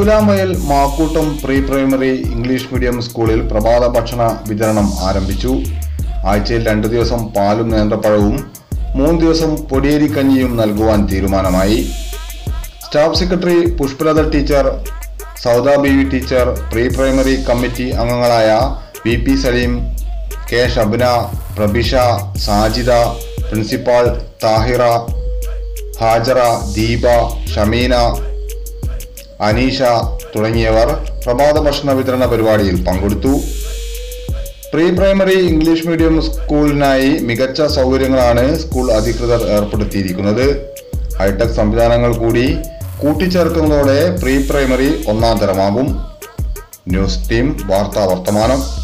ശൂലാമയൽ Makkoottam pre primary English medium സ്കൂളിൽ പ്രഭാത ഭക്ഷണ വിതരണം ആരംഭിച്ചു ആഴ്ചയിൽ രണ്ടു ദിവസം പാലും നേന്ത്രപ്പഴവും മൂന്ന് ദിവസം പൊടിയേരിക്കഞ്ഞിയും നൽകുവാൻ തീരുമാനമായി staff secretary Pushpalatha teacher Sauda Beevi teacher pre primary committee അംഗങ്ങളായ V P Saleem K Shabna Prabisha Sajida principal Thahira Hajara Deepa Shameena Aneesha തുടങ്ങിയവർ പ്രഭാത ഭക്ഷണ വിതരണ പരിപാടിയിൽ പങ്കെടുത്തു പ്രീ പ്രൈമറി ഇംഗ്ലീഷ് മീഡിയം സ്കൂളിനായി മികച്ച സൗകര്യങ്ങളാണ് സ്കൂൾ അധികൃതർ ഏർപ്പെടുത്തിയിരിക്കുന്നത് ഹൈടെക് സംവിധാനങ്ങൾ കൂടി കൂട്ടിച്ചേർക്കുന്നതോടെ പ്രീ പ്രൈമറി ഒന്നാം തരമാകും ന്യൂസ് ടീം വാർത്താ വർത്തമാനം